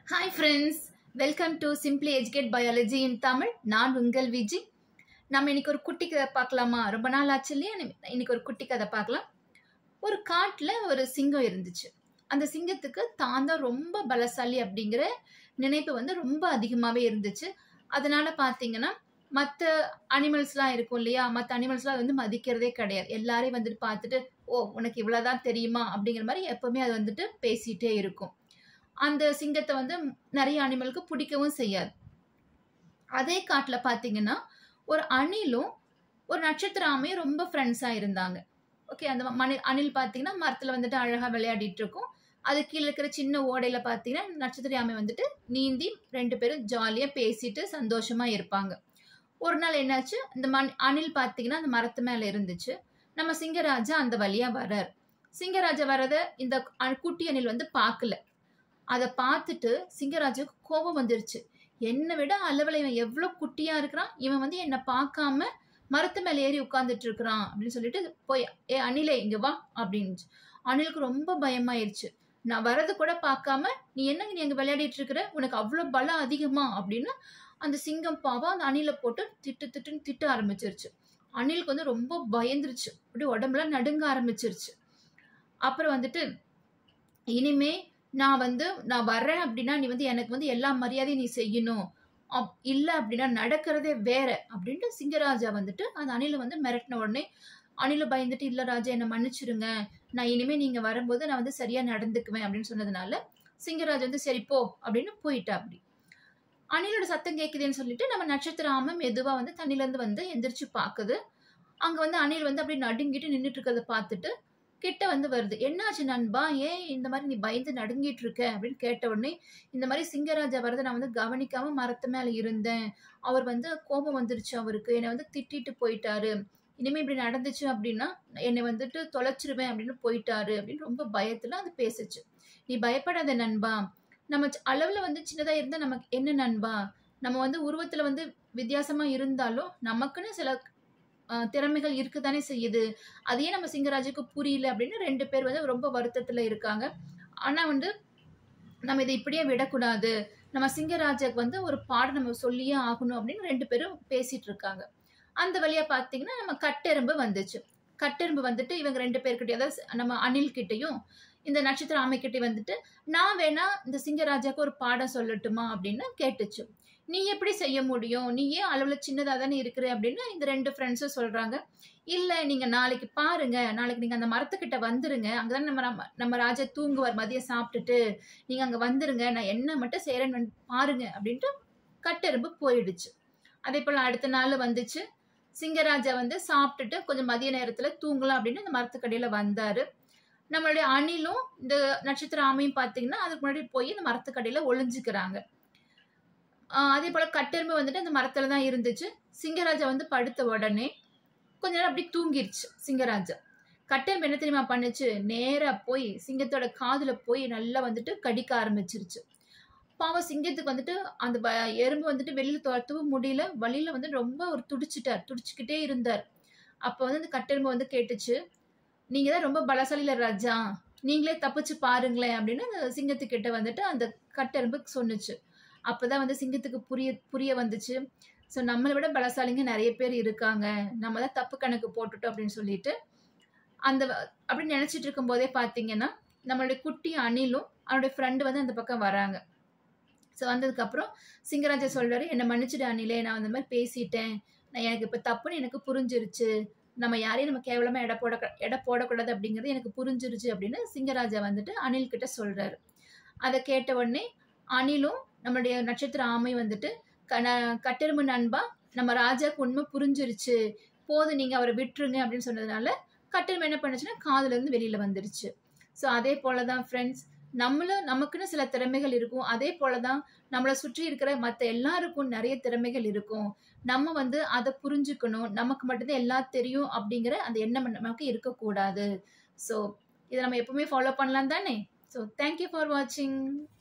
hi friends welcome to simply educate biology in Tamil நான் உங்கள் விஜி நம்ம இன்னைக்கு ஒரு குட்டி கதை பார்க்கலாமா ரொம்ப நாள் ஆச்சு இல்லையா இன்னைக்கு ஒரு குட்டி கதை பார்க்கலாம் ஒரு காட்டில் ஒரு சிங்கம் இருந்துச்சு அந்த சிங்கத்துக்கு தான் தான் ரொம்ப பலசாலி அப்படிங்கிற நினைப்பு வந்து ரொம்ப அதிகமாகவே இருந்துச்சு அதனால பார்த்தீங்கன்னா மற்ற அனிமல்ஸ்லாம் இருக்கும் இல்லையா மற்ற அனிமல்ஸ்லாம் வந்து மதிக்கிறதே கிடையாது எல்லாரையும் வந்துட்டு பார்த்துட்டு ஓ உனக்கு இவ்வளோதான் தெரியுமா அப்படிங்கிற மாதிரி எப்பவுமே அது வந்துட்டு பேசிகிட்டே இருக்கும் அந்த சிங்கத்தை வந்து நிறைய அனிமலுக்கு பிடிக்கவும் செய்யாது அதே காட்டில் பார்த்தீங்கன்னா ஒரு அணிலும் ஒரு நட்சத்திர ஆமையும் ரொம்ப ஃப்ரெண்ட்ஸாக இருந்தாங்க ஓகே அந்த மணி அணில் பார்த்தீங்கன்னா மரத்தில் வந்துட்டு அழகாக விளையாடிட்டு இருக்கும் அது கீழே இருக்கிற சின்ன ஓடையில் பார்த்தீங்கன்னா நட்சத்திர ஆமை வந்துட்டு நீந்தி ரெண்டு பேரும் ஜாலியாக பேசிட்டு சந்தோஷமாக இருப்பாங்க ஒரு நாள் என்னாச்சு இந்த மண் அணில் பார்த்தீங்கன்னா அந்த மரத்து மேலே இருந்துச்சு நம்ம சிங்கராஜா அந்த வழியாக வர்றார் சிங்கராஜா வர்றதை இந்த அ- குட்டி அணில் வந்து பார்க்கல அதை பார்த்துட்டு சிங்கராஜுக்கு கோபம் வந்துருச்சு என்னை விட அளவில் இவன் எவ்வளோ குட்டியா இருக்கிறான் இவன் வந்து என்னை பார்க்காம மரத்து மேலே ஏறி உட்காந்துட்டு இருக்கிறான் அப்படின்னு சொல்லிட்டு போய் ஏ அணிலே இங்க வா அப்படின்னுச்சு அணிலுக்கு ரொம்ப பயமாயிருச்சு நான் வரது கூட பார்க்காம நீ என்னங்க நீ அங்கே விளையாடிட்டு இருக்கிற உனக்கு அவ்வளோ பலம் அதிகமா அப்படின்னு அந்த சிங்கம் பாவம் அந்த அணிலை போட்டு திட்டு திட்டுன்னு திட்ட ஆரம்பிச்சிருச்சு அணிலுக்கு வந்து ரொம்ப பயந்துருச்சு அப்படியே உடம்புல நடுங்க ஆரம்பிச்சிருச்சு அப்புறம் வந்துட்டு இனிமே நான் வந்து நான் வர்றேன் அப்படின்னா நீ வந்து எனக்கு வந்து எல்லா மரியாதையும் நீ செய்யணும் அப் இல்லை அப்படின்னா நடக்கிறதே வேற அப்படின்ட்டு சிங்கராஜா வந்துட்டு அந்த அணிலை வந்து மிரட்டின உடனே அணில பயந்துட்டு இல்லை ராஜா என்னை மன்னிச்சிருங்க நான் இனிமே நீங்க வரும்போது நான் வந்து சரியா நடந்துக்குவேன் அப்படின்னு சொன்னதுனால சிங்கராஜ் வந்து சரி போ அப்படின்னு போயிட்டா அப்படி அணிலோட சத்தம் கேட்குதுன்னு சொல்லிட்டு நம்ம நட்சத்திர ஆமை மெதுவா வந்து தண்ணிலேருந்து வந்து எந்திரிச்சு பார்க்குது அங்க வந்து அணில் வந்து அப்படியே நடுங்கிட்டு நின்றுட்டு இருக்கிறத பார்த்துட்டு கிட்ட வந்து வருது என்னாச்சு நண்பா ஏன் இந்த மாதிரி நீ பயந்து நடுங்கிட்டு இருக்க அப்படின்னு கேட்ட உடனே இந்த மாதிரி சிங்கராஜா வரதை நான் வந்து கவனிக்காம மரத்து மேல இருந்தேன் அவர் வந்து கோபம் வந்துருச்சு அவருக்கு என்னை வந்து திட்டிட்டு போயிட்டாரு இனிமே இப்படி நடந்துச்சு அப்படின்னா என்னை வந்துட்டு தொலைச்சிருவேன் அப்படின்னு போயிட்டாரு அப்படின்னு ரொம்ப பயத்துல அது பேசுச்சு நீ பயப்படாத நண்பா நம்ம சி- அளவுல வந்து சின்னதா இருந்தா நமக்கு என்ன நண்பா நம்ம வந்து உருவத்துல வந்து வித்தியாசமா இருந்தாலும் நமக்குன்னு சில அஹ், திறமைகள் இருக்குதானே செய்யுது அதையே நம்ம சிங்கராஜுக்கு புரியல அப்படின்னு ரெண்டு பேர் வந்து ரொம்ப வருத்தத்துல இருக்காங்க ஆனா வந்து நம்ம இதை இப்படியே விடக்கூடாது நம்ம சிங்கராஜாக்கு வந்து ஒரு பாடம் நம்ம சொல்லியே ஆகணும் அப்படின்னு ரெண்டு பேரும் பேசிட்டு இருக்காங்க அந்த வழியா பார்த்தீங்கன்னா நம்ம கட்டெரும்பு வந்துச்சு கட்டெரும்பு வந்துட்டு இவங்க ரெண்டு பேர்கிட்டயும் அதாவது நம்ம அணில் கிட்டயும் இந்த நட்சத்திர ஆமைக்கிட்ட வந்துட்டு நான் வேணா இந்த சிங்கராஜாக்கு ஒரு பாடம் சொல்லட்டுமா அப்படின்னு கேட்டுச்சு நீ எப்படி செய்ய முடியும் நீ ஏன் அளவுல சின்னதா தானே இருக்கிற அப்படின்னு இந்த ரெண்டு ஃப்ரெண்ட்ஸும் சொல்றாங்க இல்ல நீங்க நாளைக்கு பாருங்க நாளைக்கு நீங்க அந்த மரத்துக்கிட்ட வந்துருங்க அங்கதான் நம்ம நம்ம- நம்ம ராஜா தூங்குவார் மதியம் சாப்பிட்டுட்டு நீங்க அங்க வந்துருங்க நான் என்ன மட்டும் செய்யறேன்னு வந்து பாருங்க அப்படின்ட்டு கட்டெரும்பு போயிடுச்சு அதே போல அடுத்த நாள் வந்துச்சு சிங்கராஜா வந்து சாப்பிட்டுட்டு கொஞ்சம் மதிய நேரத்துல தூங்கலாம் அப்படின்னு அந்த மரத்துக்கடியில வந்தாரு நம்மளுடைய அணிலும் இந்த நட்சத்திர ஆமையும் பார்த்தீங்கன்னா அதுக்கு முன்னாடி போய் இந்த மரத்துக்கடியில ஒளிஞ்சுக்கிறாங்க ஆஹ் அதே போல கட்டெரும்பு வந்துட்டு அந்த மரத்துல தான் இருந்துச்சு சிங்கராஜா வந்து படுத்த உடனே கொஞ்ச நேரம் அப்படி தூங்கிருச்சு சிங்கராஜா கட்டெரும்பு என்ன தெரியுமா பண்ணுச்சு நேரா போய் சிங்கத்தோட காதுல போய் நல்லா வந்துட்டு கடிக்க ஆரம்பிச்சிருச்சு பாவம் சிங்கத்துக்கு வந்துட்டு அந்த ப- எறும்பு வந்துட்டு வெளியில துரத்தவும் முடியல வழியில வந்து ரொம்ப ஒரு துடிச்சிட்டார் துடிச்சுக்கிட்டே இருந்தார் அப்போ வந்து அந்த கட்டெரும்பு வந்து கேட்டுச்சு நீங்க தான் ரொம்ப பலசாலியில ராஜா நீங்களே தப்பிச்சு பாருங்களேன் அப்படின்னு அந்த சிங்கத்துக்கிட்ட வந்துட்டு அந்த கட்டெரும்பு சொன்னுச்சு அப்பதான் வந்து சிங்கத்துக்கு புரிய புரிய வந்துச்சு ஸோ நம்மளை விட பலசாலிங்க நிறைய பேர் இருக்காங்க நம்ம தான் தப்பு கணக்கு போட்டுட்டோம் அப்படின்னு சொல்லிட்டு அந்த வ- அப்படி நினைச்சிட்டு இருக்கும் போதே பார்த்தீங்கன்னா நம்மளுடைய குட்டி அணிலும் அவனுடைய ஃப்ரெண்டு வந்து அந்த பக்கம் வராங்க ஸோ வந்ததுக்கப்புறம் சிங்கராஜா சொல்றாரு என்னை மன்னிச்சிடு அணிலே நான் அந்த மாதிரி பேசிட்டேன் நான் எனக்கு இப்போ தப்புன்னு எனக்கு புரிஞ்சிருச்சு நம்ம யாரையும் நம்ம கேவலமா எடை போட எடை போடக்கூடாது அப்படிங்கிறது எனக்கு புரிஞ்சிருச்சு அப்படின்னு சிங்கராஜா வந்துட்டு அணில் கிட்ட சொல்றாரு அதை கேட்ட உடனே அணிலும் நம்மளுடைய நட்சத்திர ஆமை வந்துட்டு க- ந- கட்டெரும்பு நண்பா நம்ம ராஜாக்கு உண்மை புரிஞ்சிருச்சு போதும் நீங்க அவரை விட்டுருங்க அப்படின்னு சொன்னதுனால கட்டெரும்பு என்ன பண்ணுச்சுன்னா காதுல இருந்து வெளியில வந்துருச்சு ஸோ அதே போலதான் ஃப்ரெண்ட்ஸ் நம்மளும் நமக்குன்னு சில திறமைகள் இருக்கும் அதே போலதான் நம்மளை சுற்றி இருக்கிற மற்ற எல்லாருக்கும் நிறைய திறமைகள் இருக்கும் நம்ம வந்து அதை புரிஞ்சுக்கணும் நமக்கு மட்டும்தான் எல்லாம் தெரியும் அப்படிங்கிற அந்த எண்ணம் நமக்கு இருக்கக்கூடாது ஸோ இதை நம்ம எப்பவுமே ஃபாலோ பண்ணலாம் தானே ஸோ தேங்க்யூ ஃபார் வாட்சிங்